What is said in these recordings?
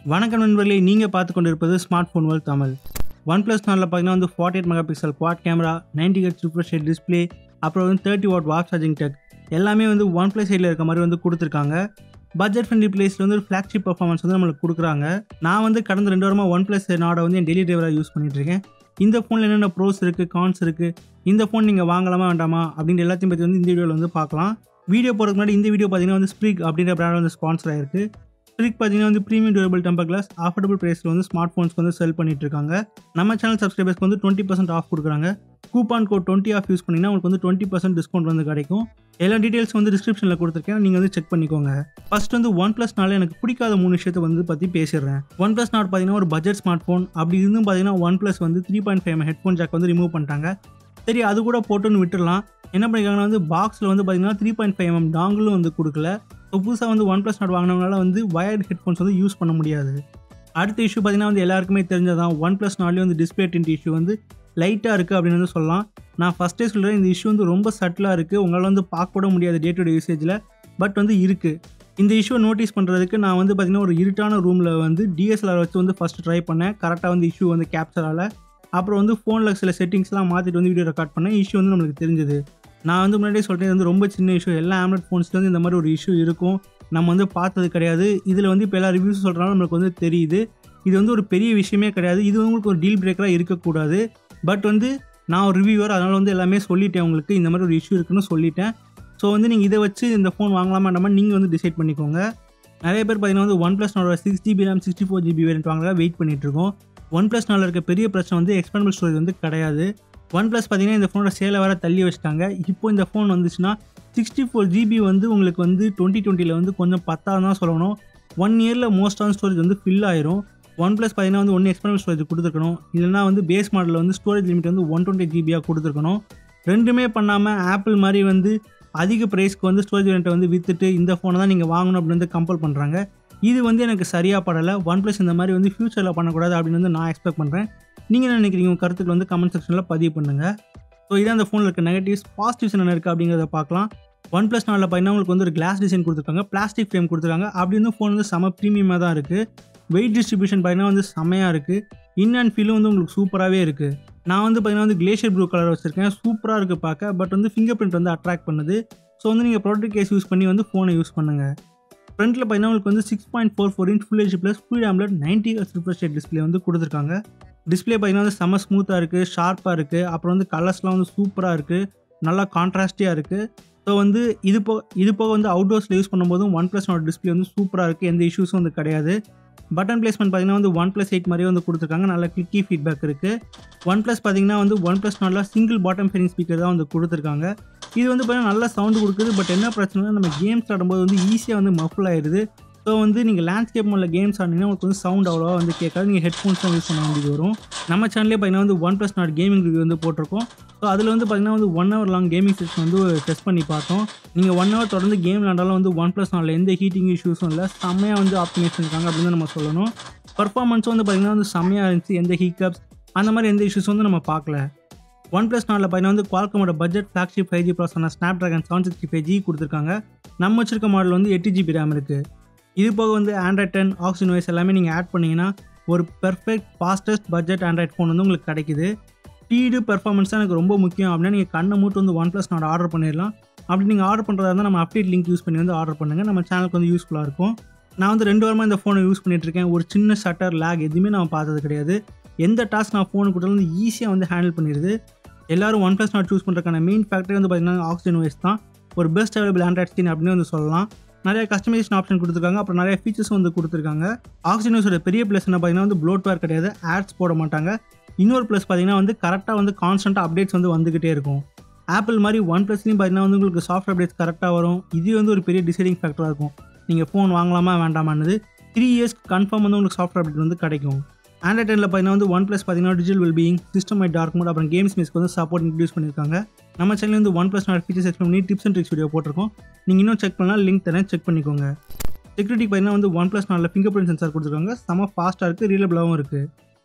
வணக்கம் நண்பர்களே நீங்கள் பார்த்து கொண்டிருப்பது smart phone world Tamil one plus நாலில் பார்த்தீங்கன்னா வந்து forty eight mega pixel quad camera ninety ஹெட் சூப்பர் ஷேட் டிஸ்பிளே அப்புறம் வந்து thirty watt watt charging tech எல்லாமே வந்து ஒன் ப்ளஸ் சைடில் இருக்க மாதிரி வந்து கொடுத்துருக்காங்க பட்ஜெட் ஃப்ரெண்ட்லி பிளேஸில் வந்து ஃப்ளாக்ஷிப் பர்ஃபார்மன்ஸ் வந்து நம்மளுக்கு கொடுக்குறாங்க நான் வந்து கடந்த ரெண்டு வாரமாக ஒன் ப்ளஸ் நாடை வந்து என் டெய்லி டிரைவராக யூஸ் பண்ணிட்டு இருக்கேன் இந்த ஃபோனில் என்னென்ன ப்ரோஸ் இருக்குது கான்ஸ் இருக்குது இந்த ஃபோன் நீங்கள் வாங்கலாமா வேண்டாமா அப்படின்ற எல்லாத்தையும் பற்றி வந்து இந்த வீடியோவில் வந்து பார்க்கலாம் வீடியோ போகிறதுக்கு முன்னாடி இந்த வீடியோ பார்த்தீங்கன்னா வந்து ஸ்ப்ரிக் அப்படின்ற பிராண்ட் வந்து ஸ்பான்சர் ஆயிருக்கு ஸ்ப்ரிக் பார்த்தீங்கன்னா வந்து premium durable temper glass affordable ப்ரைஸில் வந்து ஸ்மார்ட் ஃபோன்ஸ்க்கு வந்து செல் பண்ணிட்டு இருக்காங்க நம்ம சேனல் சப்ஸ்கிரைபர்ஸ்க்கு வந்து டுவெண்ட்டி பர்சன்ட் ஆஃப் கொடுக்குறாங்க coupon code twenty off use பண்ணிங்கன்னா உங்களுக்கு வந்து டுவெண்ட்டி பர்சன்ட் டிஸ்கவுண்ட் வந்து கிடைக்கும் எல்லா டீட்டெயில்ஸ் வந்து டிஸ்கிரிப்ஷனில் கொடுத்துருக்கேன் நீங்கள் வந்து செக் பண்ணிக்கோங்க ஃபர்ஸ்ட் வந்து ஒன் ப்ளஸ்னால எனக்கு பிடிக்காத மூணு விஷயத்தை வந்து பற்றி பேசிடுறேன் ஒன் ப்ளஸ் நாட் பார்த்தீங்கன்னா ஒரு பட்ஜெட் ஸ்மார்ட் ஃபோன் அப்படி இருந்தும் பார்த்தீங்கன்னா ஒன் ப்ளஸ் வந்து three point five headphone jack வந்து ரிமூவ் பண்ணிட்டாங்க சரி அது கூட போட்டுன்னு விட்டுடலாம் என்ன பண்ணிருக்காங்கன்னா வந்து பாக்ஸில் வந்து பார்த்தீங்கன்னா த்ரீ பாயிண்ட் ஃபைவ் எம்எம் டாங்கிலும் வந்து கொடுக்கல ஸோ புதுசாக வந்து ஒன் ப்ளஸ் நாட் வாங்கினவங்களால வந்து வயர்டு ஹெட்ஃபோன்ஸ் வந்து யூஸ் பண்ண முடியாது அடுத்த இஷ்யூ பார்த்தீங்கன்னா வந்து எல்லாருக்குமே தெரிஞ்சதான் ஒன் ப்ளஸ் நாட்லேயும் வந்து டிஸ்பிளே டிண்ட் இஷ்யூ வந்து லைட்டாக இருக்குது அப்படின்னு வந்து சொல்லலாம் நான் ஃபஸ்ட்டே சொல்கிறேன் இந்த இஷ்யூ வந்து ரொம்ப சட்டிலாக இருக்குது உங்களால் வந்து பார்க்க கூட முடியாது டே டு டே யூசேஜில் பட் வந்து இருக்குது இந்த இஷ்யூ நோட்டீஸ் பண்ணுறதுக்கு நான் வந்து பார்த்திங்கன்னா ஒரு இருட்டான ரூமில் வந்து டிஎஸ்எல்ஆர் வச்சு வந்து ஃபஸ்ட்டு ட்ரை பண்ணேன் கரெக்டாக வந்து இஷ்யூ வந்து கேப்சரால் அப்புறம் வந்து ஃபோனில் சில செட்டிங்ஸ்லாம் மாற்றிட்டு வந்து வீடியோ ரெக்கார்ட் பண்ணேன் இஷ்யூ வந்து நம்மளுக்கு தெரிஞ்சது நான் வந்து முன்னாடியே சொல்கிறேன் இது வந்து ரொம்ப சின்ன இஷ்யூ எல்லா ஆம்லெட் ஃபோன்ஸ்லேருந்து இந்த மாதிரி ஒரு இஷ்யூ இருக்கும் நம்ம வந்து பார்த்தது கிடையாது இதில் வந்து இப்போ எல்லா ரிவ்யூஸ் சொல்கிறனால நம்மளுக்கு வந்து தெரியுது இது வந்து ஒரு பெரிய விஷயமே கிடையாது இது உங்களுக்கு ஒரு டீல் பிரேக்கராக இருக்கக்கூடாது பட் வந்து நான் ஒரு ரிவ்யூவர் அதனால் வந்து எல்லாமே சொல்லிட்டேன் உங்களுக்கு இந்த மாதிரி ஒரு இஷ்யூ இருக்குன்னு சொல்லிட்டேன் ஸோ வந்து நீங்கள் இதை வச்சு இந்த ஃபோன் வாங்கலாமா வேண்டாமா நீங்கள் வந்து டிசைட் பண்ணிக்கோங்க நிறைய பேர் பார்த்தீங்கன்னா வந்து ஒன் ப்ளஸ் நாலோட six GB RAM sixty four GB variant வாங்க வெயிட் பண்ணிட்டு இருக்கோம் ஒன் ப்ளஸ் நாலில் இருக்க பெரிய பிரச்சனை வந்து எக்ஸ்பெண்டபிள் ஸ்டோரேஜ் வந்து கிடையாது ஒன் ப்ளஸ் பார்த்தீங்கன்னா இந்த ஃபோனோட சேலை வேறு தள்ளி வச்சிட்டாங்க இப்போ இந்த ஃபோன் வந்துச்சுன்னா சிக்ஸ்டி ஃபோர் ஜிபி வந்து உங்களுக்கு வந்து டுவெண்ட்டி டுவெண்ட்டியில் வந்து கொஞ்சம் பத்தாவது தான் சொல்லணும் ஒன் இயரில் மோஸ்டான ஸ்டோரேஜ் வந்து ஃபில் ஆயிரும் ஒன் ப்ளஸ் பார்த்தீங்கன்னா வந்து ஒன்று எக்ஸ்பெண்டபிள் ஸ்டோரேஜ் கொடுத்துருக்கணும் இல்லைனா வந்து பேஸ் மாடலில் வந்து ஸ்டோரேஜ் லிமிட் வந்து ஒன் டுவெண்ட்டி ஜிபியாக கொடுத்துருக்கணும் ரெண்டுமே பண்ணாமல் ஆப்பிள் மாதிரி வந்து அதிக ப்ரைஸ்க்கு வந்து ஸ்டோரேஜ் வேரியண்ட்டை வந்து விற்றுட்டு இந்த ஃபோனை தான் நீங்கள் வாங்கணும் அப்படின்னு வந்து கம்பல் பண்ணுறாங்க இது வந்து எனக்கு சரியாக படலை ஒன் ப்ளஸ் இந்த மாதிரி வந்து ஃப்யூச்சரில் பண்ணக்கூடாது அப்படின்னு வந்து நான் எக்ஸ்பெக்ட் பண்ணுறேன் நீங்கள் என்ன நினைக்கிறீங்க உங்கள் கருத்துக்கள் வந்து கமெண்ட் செக்ஷனில் பதிவு பண்ணுங்கள் ஸோ இதான் அந்த ஃபோனில் இருக்க நெகட்டிவ்ஸ் பாசிட்டிவ்ஸ் என்ன இருக்குது அப்படிங்கிறத பார்க்கலாம் ஒன் ப்ளஸ் நாளில் பார்த்தீங்கன்னா உங்களுக்கு வந்து ஒரு கிளாஸ் டிசைன் கொடுத்துருக்காங்க பிளாஸ்டிக் ஃப்ரேம் கொடுத்துருக்காங்க அப்படி வந்து ஃபோன் வந்து செம ப்ரீமியமாக தான் இருக்குது வெயிட் டிஸ்ட்ரிபியூஷன் பார்த்தீங்கன்னா வந்து செமையாக இருக்குது இன் அண்ட் ஃபீலும் வந்து உங்களுக்கு சூப்பராகவே இருக்குது நான் வந்து பார்த்தீங்கன்னா வந்து கிளேஷியர் ப்ளூ கலர் வச்சுருக்கேன் சூப்பராக இருக்குது பார்க்க பட் வந்து ஃபிங்கர் பிரிண்ட் வந்து அட்ராக்ட் பண்ணுது ஸோ வந்து நீங்கள் ப்ராடக்ட் கேஸ் யூஸ் பண்ணி வந்து ஃபோனை யூஸ் பண்ணுங்கள் ஃப்ரண்ட்டில் பார்த்தீங்கன்னா உங்களுக்கு வந்து six point four four inch full H plus full AMOLED ninety super state display வந்து கொடுத்துருக்காங்க டிஸ்பிளே பார்த்தீங்கன்னா வந்து செம்ம ஸ்மூத்தாக இருக்குது ஷார்ப்பாக இருக்குது அப்புறம் வந்து கலர்ஸ்லாம் வந்து சூப்பராக இருக்குது நல்லா கான்ட்ராஸ்டியாக இருக்குது ஸோ வந்து இது போக இது போக வந்து அவுட்டோர்ஸில் யூஸ் பண்ணும்போதும் ஒன் ப்ளஸ் நோட் டிஸ்பிளே வந்து சூப்பராக இருக்குது எந்த இஷ்யூஸும் வந்து கிடையாது பட்டன் பிளேஸ்மெண்ட் பார்த்தீங்கன்னா வந்து ஒன் ப்ளஸ் எயிட் மாதிரியே வந்து கொடுத்துருக்காங்க நல்ல கிளிக்கி ஃபீட்பேக் இருக்குது ஒன் ப்ளஸ் பார்த்தீங்கன்னா வந்து ஒன் ப்ளஸ் நாட்டில் சிங்கிள் பாட்டம் ஃபேரிங் ஸ்பீக்கர் தான் வந்து கொடுத்துருக்காங்க இது வந்து பார்த்தீங்கன்னா நல்ல சவுண்டு கொடுக்குது பட் என்ன பிரச்சனைனா நம்ம கேம்ஸ் ஆடும்போது வந்து ஈஸியாக வந்து மஃபுல் ஆயிடுது ஸோ வந்து நீங்கள் லேண்ட்ஸ்கேப் மோடில் கேம்ஸ் ஆடினீங்கன்னா உங்களுக்கு வந்து சவுண்ட் அவ்வளோவா வந்து கேட்காது நீங்கள் ஹெட்ஃபோன்ஸ் தான் யூஸ் பண்ண வேண்டியது வரும் நம்ம சேனல்லே பார்த்தீங்கன்னா வந்து one plus Nord gaming review வந்து போட்டிருக்கோம் ஸோ அதில் வந்து பார்த்தீங்கன்னா வந்து one hour long gaming session வந்து டெஸ்ட் பண்ணி பார்த்தோம் நீங்கள் ஒன் ஹவர் தொடர்ந்து கேம் விளாண்டாலும் வந்து ஒன் ப்ளஸ் நாட்டில் எந்த ஹீட்டிங் இஷ்யூஸும் இல்லை செம்மையாக வந்து ஆப்டிமைஸ் பண்ணிருக்காங்க அப்படின்னு நம்ம சொல்லணும் பர்ஃபார்மன்ஸும் வந்து பார்த்திங்கன்னா வந்து செம்மையாக இருந்துச்சு எந்த ஹீக்கப்ஸ் அந்த மாதிரி எந்த இஷ்யூஸும் வந்து நம்ம பார்க்கல ஒன் ப்ளஸ் நாட்டில் பார்த்தீங்கன்னா வந்து குவால்கமோட பட்ஜெட் ஃப்ளாக்ஷிப் ஃபைவ் ஜி ப்ராசஸான Snapdragon seven sixty five G கொடுத்துருக்காங்க நம்ம வச்சிருக்க மாடல் வந்து எட்டு ஜிபி ரேம் இருக்குது இது போக வந்து ஆண்ட்ராய்ட் டென் ஆக்சிஜன் வைஸ் எல்லாமே நீங்கள் ஆட் பண்ணிங்கன்னா ஒரு perfect fastest budget Android phone வந்து உங்களுக்கு கிடைக்குது ஸ்பீடு பெர்ஃபார்மன்ஸ் தான் எனக்கு ரொம்ப முக்கியம் அப்படின்னா நீங்கள் கண்ணை மூட்டு வந்து ஒன் ப்ளஸ் நாட் ஆர்டர் பண்ணிடலாம் அப்படி நீங்கள் ஆர்டர் பண்ணுறதா இருந்தால் நம்ம அப்டேட் லிங்க் யூஸ் பண்ணி வந்து ஆர்டர் பண்ணுங்கள் நம்ம சேனலுக்கு வந்து யூஸ்ஃபுல்லாக இருக்கும் நான் வந்து ரெண்டு வாரமாக இந்த ஃபோனை யூஸ் பண்ணிட்டு இருக்கேன் ஒரு சின்ன ஷட்டர் லேக் எதுவுமே நான் பார்த்தது கிடையாது எந்த டாஸ்க் நான் ஃபோனு கொடுத்தாலும் வந்து ஈஸியாக வந்து ஹேண்டில் பண்ணிடுது எல்லாரும் ஒன் ப்ளஸ் நாட் சூஸ் பண்ணுறதுக்கான மெயின் ஃபேக்டரி வந்து பார்த்தீங்கன்னா ஆக்சிஜன் வைஸ் தான் ஒரு பெஸ்ட் அவைலபிள் ஆண்ட்ராய்ட் ஸ்கிரீன் அப்படின்னு வந்து சொல்லலாம் நிறைய கஸ்டமைசேஷன் ஆப்ஷன் கொடுத்துருக்காங்க அப்புறம் நிறைய ஃபீச்சர்ஸும் வந்து கொடுத்துருக்காங்க ஆக்சிஜன் வைஸோட பெரிய ப்ளஸ் என்ன பார்த்தீங்கன்னா வந்து ப்ளோட்வேர் கிடையாது ஆட்ஸ் போட மாட்டாங்க இன்னொரு ப்ளஸ் பார்த்தீங்கன்னா வந்து கரெக்டாக வந்து கான்ஸ்டண்ட்டாக அப்டேட்ஸ் வந்து வந்துகிட்டே இருக்கும் ஆப்பிள் மாதிரி ஒன் ப்ளஸ்லையும் பார்த்தீங்கன்னா வந்து உங்களுக்கு சாஃப்ட்வேர் அப்டேட்ஸ் கரெக்டாக வரும் இது வந்து ஒரு பெரிய டிசைடிங் ஃபேக்டராக இருக்கும் நீங்கள் ஃபோன் வாங்கலாமா வேண்டாமான்னு த்ரீ இயர்ஸ்க்கு கன்ஃபார்ம் வந்து உங்களுக்கு சாஃப்ட்வேர் அப்டேட் வந்து கிடைக்கும் ஆண்ட்ராய்ட் டெனில் பார்த்தீங்கன்னா வந்து ஒன் ப்ளஸ் பார்த்தீங்கன்னா digital wellbeing system dark mode அப்புறம் கேம்ஸ் மிஸ்க்கு வந்து சப்போர்ட் இன்ட்ரடியூஸ் பண்ணியிருக்காங்க நம்ம சேனல் வந்து one plus Nord features explain பண்ணி டிப்ஸ் அண்ட் ட்ரிக்ஸ் வீடியோ போட்டிருக்கோம் நீங்கள் இன்னும் செக் பண்ணலாம் லிங்க் தரேன் செக் பண்ணிக்கோங்க செக்யூரிட்டி பார்த்தீங்கன்னா வந்து ஒன் ப்ளஸ் நாலில் ஃபிங்கர் பிரிண்ட் சென்சார் கொடுத்துருக்காங்க செம ஃபாஸ்ட்டாக இருக்குது ரீலபிளாகவும் இருக்குது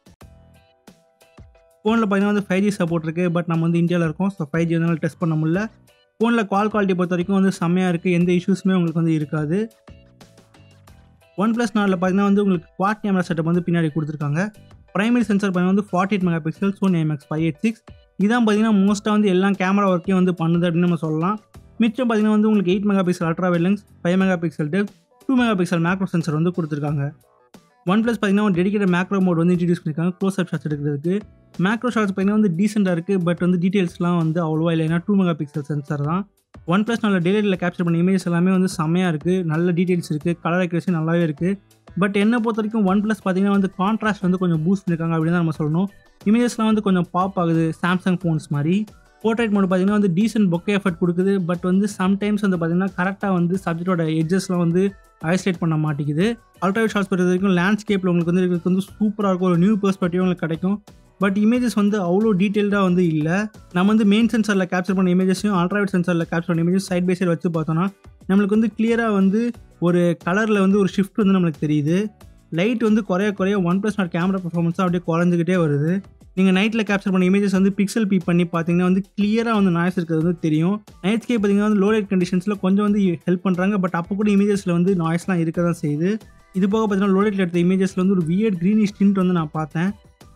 ஃபோனில் பார்த்தீங்கன்னா வந்து ஃபைவ் ஜி சப்போர்ட் இருக்குது பட் நம்ம வந்து இந்தியாவில் இருக்கோம் ஸோ ஃபைவ் ஜி வந்து டெஸ்ட் பண்ண முடியல ஃபோனில் கால் குவாலிட்டி பொறுத்த வரைக்கும் வந்து செம்மையாக இருக்குது எந்த இஷ்யூஸுமே உங்களுக்கு வந்து இருக்காது ஒன் ப்ளஸ் நாலில் பார்த்தீங்கன்னா வந்து உங்களுக்கு குவாட் கேமரா செட்டப் வந்து பின்னாடி கொடுத்துருக்காங்க பிரைமரி சென்சார் பார்த்தீங்கன்னா வந்து forty eight mega pixel Sony MX five eight six இதான் பார்த்தீங்கன்னா மோஸ்ட்டாக வந்து எல்லா கேமரா ஒர்க்கையும் வந்து பண்ணுது அப்படின்னு நம்ம சொல்லலாம் மிச்சம் பார்த்தீங்கன்னா வந்து உங்களுக்கு eight mega pixel ultra wellness five mega pixel depth two mega pixel macro sensor வந்து கொடுத்துருக்காங்க ஒன் ப்ளஸ் பார்த்தீங்கன்னா ஒரு டெடிக்கேட் மேக்ரோ மோட் வந்து இன்ட்ரடியூஸ் பண்ணியிருக்காங்க க்ளோஸ் அப் ஷாட்ஸ் எடுக்கிறதுக்கு மேக்ரோ ஷாட்ஸ் பார்த்தீங்கன்னா வந்து டீசெண்டாக இருக்குது பட் வந்து டீட்டெயில்ஸ்லாம் வந்து அவ்வளோவா இல்லை ஏன்னா டூ மெகா பிக்சல் சென்சார் தான் ஒன் ப்ளஸ் நல்ல டெலிவரியில் கேப்சர் பண்ண இமேஜஸ் எல்லாமே வந்து செம்மையாக இருக்குது நல்ல டீட்டெயில்ஸ் இருக்குது கலர் அக்யூரேசி நல்லாவே இருக்குது பட் என்னை பொறுத்த வரைக்கும் ஒன் ப்ளஸ் பார்த்தீங்கன்னா வந்து கான்ட்ராஸ்ட் வந்து கொஞ்சம் பூஸ்ட் பண்ணியிருக்காங்க அப்படின்னு தான் நம்ம சொல்லணும் இமேஜஸ்லாம் வந்து கொஞ்சம் பாப் ஆகுது சாம்சங் ஃபோன்ஸ் மாதிரி போர்ட்ரேட் மோட் பார்த்தீங்கன்னா வந்து டீசென்ட் பொக்கே எஃபர்ட் கொடுக்குது பட் வந்து சம்டைம்ஸ் வந்து பார்த்தீங்கன்னா கரெக்டாக வந்து சப்ஜெக்டோட எட்ஜஸ்லாம் வந்து ஐசோலேட் பண்ண மாட்டேங்குது அல்ட்ராவைட் ஷார்ட்ஸ் பொறுத்த வரைக்கும் லேண்ட்ஸ்கேப்பில் உங்களுக்கு வந்து இருக்கிறது வந்து சூப்பராக இருக்கும் ஒரு நியூ பெர்ஸ்பெக்டிவ் உங்களுக்கு கிடைக்கும் பட் இமேஜஸ் வந்து அவ்வளோ டீட்டெயில்டாக வந்து இல்லை நம்ம வந்து மெயின் சென்சாரில் கேப்சர் பண்ண இமேஜஸையும் அல்ட்ராவைட் சென்சாரில் கேப்சர் பண்ண இமேஜஸ் சைட் பை சைடு வச்சு பார்த்தோன்னா நம்மளுக்கு வந்து கிளியராக வந்து ஒரு கலரில் வந்து ஒரு ஷிஃப்ட் வந்து நம்மளுக்கு தெரியுது லைட் வந்து குறைய குறைய ஒன் ப்ளஸ் நாட் கேமரா பர்ஃபார்மன்ஸாக அப்படியே குறைஞ்சிக்கிட்டே வருது நீங்கள் நைட்டில் கேப்சர் பண்ண இமேஜஸ் வந்து பிக்சல் பீப் பண்ணி பார்த்தீங்கன்னா வந்து கிளியராக வந்து நாய்ஸ் இருக்கிறது வந்து தெரியும் நைட்ஸ்கே பார்த்தீங்கன்னா வந்து லோ லைட் கண்டிஷன்ஸில் கொஞ்சம் வந்து ஹெல்ப் பண்ணுறாங்க பட் அப்போ கூட இமேஜஸில் வந்து நாய்ஸ்லாம் இருக்க தான் செய்யுது இது போக பார்த்தீங்கன்னா லோ லைட்டில் எடுத்த இமேஜஸில் வந்து ஒரு வியர்ட் க்ரீனிஷ் டிண்ட் வந்து நான் பார்த்தேன்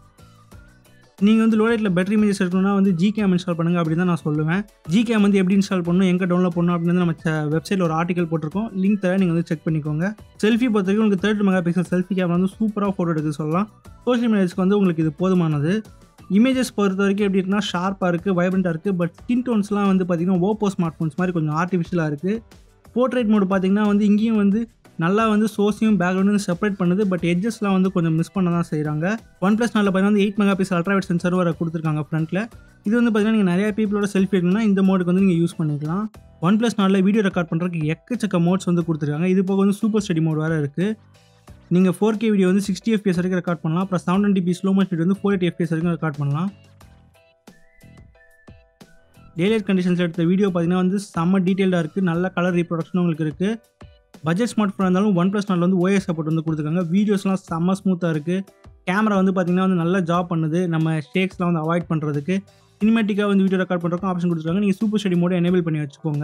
நீங்கள் வந்து லோலைட்டில் பெட்டர் இமேஜஸ் எடுக்கணும்னா வந்து ஜி கேம் இன்ஸ்டால் பண்ணுங்கள் அப்படின்னு தான் நான் சொல்லுவேன் ஜி கேம் வந்து எப்படி இன்ஸ்டால் பண்ணணும் எங்கே டவுன்லோட் பண்ணணும் அப்படின்னு நம்ம வெப்சைட்டில் ஒரு ஆர்டிகல் போட்டிருக்கோம் லிங்க் தர நீங்கள் வந்து செக் பண்ணிக்கோங்க செல்ஃபி பொறுத்த வரைக்கும் உங்களுக்கு thirty mega pixel selfie camera வந்து சூப்பராக ஃபோட்டோ எடுக்க சொல்லலாம் சோஷியல் மீடியாஸ்க்கு வந்து உங்களுக்கு இது போதுமானது இமேஜஸ் பொறுத்த வரைக்கும் எப்படி இருக்குன்னா ஷார்ப்பாக இருக்குது வைப்ரண்ட்டாக இருக்குது பட் ஸ்கின் டோன்ஸ்லாம் வந்து பார்த்திங்கன்னா ஓப்போ ஸ்மார்ட் ஃபோன்ஸ் மாதிரி கொஞ்சம் ஆர்டிஃபிஷியலாக இருக்குது போர்ட்ரேட் மோடு பார்த்தீங்கன்னா வந்து இங்கேயும் வந்து நல்லா வந்து சோர்ஸையும் பேக்ரவுண்டும் செப்பரேட் பண்ணுது பட் எட்ஜஸ்லாம் வந்து கொஞ்சம் மிஸ் பண்ண தான் செய்கிறாங்க ஒன் ப்ளஸ் நாளில் பார்த்தீங்கன்னா வந்து eight mega pixel ultrawide sensor வர கொடுத்துருக்காங்க ஃப்ரண்ட்டில் இது வந்து பார்த்தீங்கன்னா நீங்கள் நிறைய பீப்பிளோட செல்ஃபி எடுக்கணும்னா இந்த மோடுக்கு வந்து நீங்கள் யூஸ் பண்ணிக்கலாம் ஒன் ப்ளஸ் நாளில் வீடியோ ரெக்கார்ட் பண்ணுறதுக்கு எக்கச்சக்க மோட்ஸ் வந்து கொடுத்துருக்காங்க இது போக வந்து சூப்பர் ஸ்டடி மோட் வேறு இருக்குது நீங்கள் ஃபோர் கே வீடியோ வந்து சிக்ஸ்டி எஃபிஎஸ் வரைக்கும் ரெக்கார்ட் பண்ணலாம் அப்புறம் seven twenty P slow motion வந்து ஃபோர் எயிட் எஃபிஎஸ் வரைக்கும் ரெக்கார்ட் பண்ணலாம் டேலைட் கண்டிஷன்ஸ் எடுத்த வீடியோ பார்த்தீங்கன்னா வந்து செம்ம டீட்டெயில்டாக இருக்குது நல்ல கலர் ரீப்ரொடக்ஷனும் உங்களுக்கு இருக்குது பட்ஜெட் ஸ்மார்ட் ஃபோன் இருந்தாலும் ஒன் ப்ளஸ் நாளில் வந்து ஓஎஸ் சப்போர்ட் வந்து கொடுத்துருக்காங்க வீடியோஸ்லாம் செம்ம ஸ்மூத்தாக இருக்குது கேமரா வந்து பார்த்திங்கன்னா வந்து நல்லா ஜாப் பண்ணுது நம்ம ஷேக்ஸ்லாம் வந்து அவாய்ட் பண்ணுறதுக்கு சினிமேட்டிக்காக வந்து வீடியோ ரெக்கார்ட் பண்ணுறதுக்கும் ஆப்ஷன் கொடுத்துருக்காங்க நீங்கள் சூப்பர் ஸ்டடி மோட எனேபிள் பண்ணி வச்சுக்கோங்க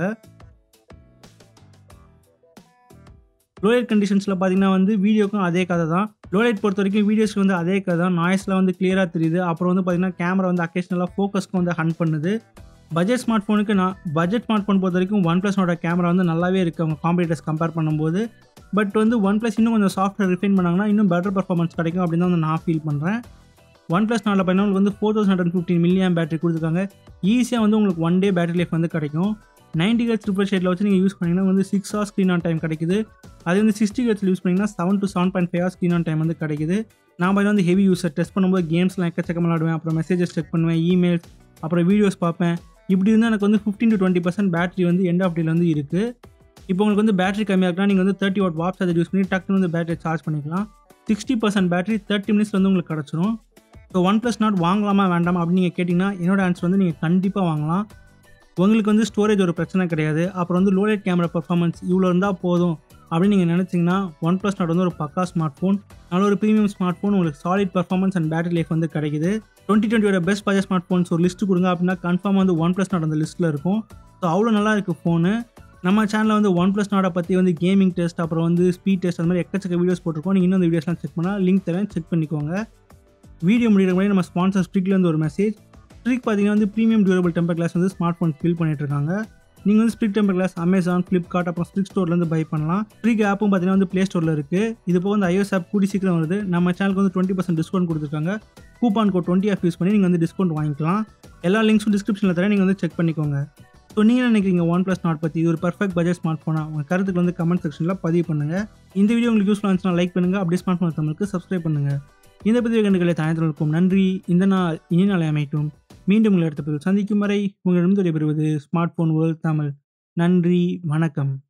லோலைட் கண்டிஷன்ஸில் பார்த்தீங்கன்னா வந்து வீடியோக்கும் அதே கதை தான் லோலைட் பொறுத்த வரைக்கும் வீடியோஸ்க்கு வந்து அதே கதை தான் நாய்ஸ்லாம் வந்து கிளியராக தெரியுது அப்புறம் வந்து பார்த்தீங்கன்னா கேமரா வந்து அக்கேஷனலாக ஃபோக்கஸ்க்கு வந்து ஹன் பண்ணுது பட்ஜெட் ஸ்மார்ட் ஃபோனுக்கு நான் பட்ஜெட் ஸ்மார்ட் ஃபோன் பொறுத்த வரைக்கும் ஒன் ப்ளஸ்னோட கேமரா வந்து நல்லாவே இருக்குது அவங்க காம்படிட்டர்ஸ் கம்பேர் பண்ணும்போது பட் வந்து ஒன் ப்ளஸ் இன்னும் கொஞ்சம் சாஃப்ட்வேர் ரிஃபைன் பண்ணாங்கன்னா இன்னும் பெட்டர் பர்ஃபார்மன்ஸ் கிடைக்கும் அப்படின்னு தான் வந்து நான் ஃபீல் பண்ணுறேன் ஒன் ப்ளஸ் நாளில் பார்த்தீங்கன்னா வந்து four thousand hundred fifteen milliamp battery கொடுத்துருக்காங்க ஈஸியாக வந்து உங்களுக்கு ஒன் டே பேட்டரி லைஃப் வந்து கிடைக்கும் நைன்டி ஹெட்ஸ் ரிஃப்ரெஷ் ரேட்டில் வச்சு நீங்கள் யூஸ் பண்ணிங்கன்னா வந்து six hours screen on time கிடைக்குது அது வந்து சிக்ஸ்டி ஹெட்ஸில் யூஸ் பண்ணிங்கன்னா seven to seven point five hours screen on time வந்து கிடைக்குது நான் பார்த்தீங்கன்னா வந்து ஹெவி யூஸர் டெஸ்ட் பண்ணும்போது கேம்ஸ்லாம் எக்கச்சக்கம் விளாடுவேன் அப்புறம் மெசேஜஸ் செக் பண்ணுவேன் இமெயில்ஸ் அப்புறம் வீடியோஸ் பார்ப்பேன் இப்படி இருந்தால் எனக்கு வந்து fifteen to twenty percent battery வந்து எண்ட் ஆஃப் டேல வந்து இருக்குது இப்போ உங்களுக்கு வந்து பேட்டரி கம்மியாக இருக்குன்னா நீங்கள் வந்து thirty watt watt charger use பண்ணி டக்குன்னு வந்து பேட்டரி சார்ஜ் பண்ணிக்கலாம் சிக்ஸ்டி பர்சன்ட் பேட்டரி தேர்ட்டி மினிட்ஸில் வந்து உங்களுக்கு கிடச்சிரும் ஸோ ஒன் ப்ளஸ் நாட் வாங்கலாமா வேண்டாமா அப்படின்னு நீங்கள் கேட்டிங்கன்னா என்னோட ஆன்சர் வந்து நீங்கள் கண்டிப்பாக வாங்கலாம் உங்களுக்கு வந்து ஸ்டோரேஜ் ஒரு பிரச்சனை கிடையாது அப்புறம் வந்து லோலைட் கேமரா பர்ஃபார்மன்ஸ் இவ்வளோ இருந்தால் போதும் அப்படின்னு நீங்கள் நினச்சிங்கன்னா ஒன் ப்ளஸ் நாட் வந்து ஒரு பக்கா ஸ்மார்ட் ஃபோன் நல்ல ஒரு ப்ரீமியம் ஸ்மார்ட் ஃபோன் உங்களுக்கு solid performance and battery life வந்து கிடைக்குது டுவெண்ட்டி டுவெண்ட்டியோட பெஸ்ட் பட்ஜெட் ஸ்மார்ட் ஃபோன்ஸ் ஒரு லிஸ்ட்டு கொடுங்க அப்படின்னா கன்ஃபார்மாக வந்து ஒன் ப்ளஸ் நாட் அந்த லிஸ்ட்டில் இருக்கும் ஸோ அவ்வளோ நல்லா இருக்குது ஃபோனு நம்ம சேனலில் வந்து ஒன் ப்ளஸ் நாடை பற்றி வந்து கேமிங் டெஸ்ட் அப்புறம் வந்து ஸ்பீட் டெஸ்ட் அந்த மாதிரி எக்கச்சக்க வீடியோஸ் போட்டிருக்கோம் நீங்கள் இன்னும் அந்த வீடியோஸ்லாம் செக் பண்ணால் லிங்க் தரேன் செக் பண்ணிக்கோங்க வீடியோ முடிகிற மாதிரி நம்ம ஸ்பான்சர் ஸ்ட்ரிக்லேருந்து ஒரு மெசேஜ் ஸ்ட்ரிக் பார்த்தீங்கன்னா வந்து ப்ரீமியம் டியூரபிள் டெம்பர் கிளாஸ் வந்து ஸ்மார்ட் ஃபோன் ஃபில் பண்ணிட்டு இருக்காங்க நீங்கள் வந்து ஸ்ட்ரிக் டெம்பர் கிளாஸ் அமேசான் ஃப்ளிப்கார்ட் அப்புறம் ஸ்ட்ரிக் ஸ்டோர்லேருந்து பை பண்ணலாம் ஸ்ட்ரிக் ஆப்பும் பார்த்தீங்கன்னா வந்து ப்ளே ஸ்டோரில் இருக்குது இது போக வந்து iOS ஆப் கூடி சீக்கிரம் வருது நம்ம சேனலுக்கு வந்து டுவெண்ட்டி பர்சன்ட் டிஸ்கவுண்ட் கொடுத்துருக்காங்க coupon code twenty off use பண்ணி நீங்கள் வந்து டிஸ்கவுண்ட் வாங்கிக்கலாம் எல்லா லிங்க்ஸும் டிஸ்கிரிப்ஷனில் தரேன் நீங்கள் வந்து செக் பண்ணிக்கோங்க ஸோ நீங்கள் நினைக்கிறீங்க ஒன் ப்ளஸ் நாட் பற்றி இது ஒரு பர்ஃபெக்ட் பட்ஜெட் ஸ்மார்ட் ஃபோனாக உங்கள் கருத்துக்கு வந்து கமெண்ட் செக்ஷனில் பதிவு பண்ணுங்கள் இந்த வீடியோ உங்களுக்கு யூஸ்ஃபுல்லாக இருந்துச்சுன்னா லைக் பண்ணுங்கள் அப்படியே ஸ்மார்ட் ஃபோன் தமிழுக்கு சப்ஸ்கிரைப் பண்ணுங்கள் இந்த பதிவு கண்டுகளை தனித்திருக்கும் நன்றி இந்த நாள் இனி நாளை அமையட்டும் மீண்டும் உங்களை அடுத்த பதிவில் சந்திக்கும் வரை உங்களிடம் விடைபெறுவது ஸ்மார்ட் ஃபோன் வேர்ல்ட் தமிழ் நன்றி வணக்கம்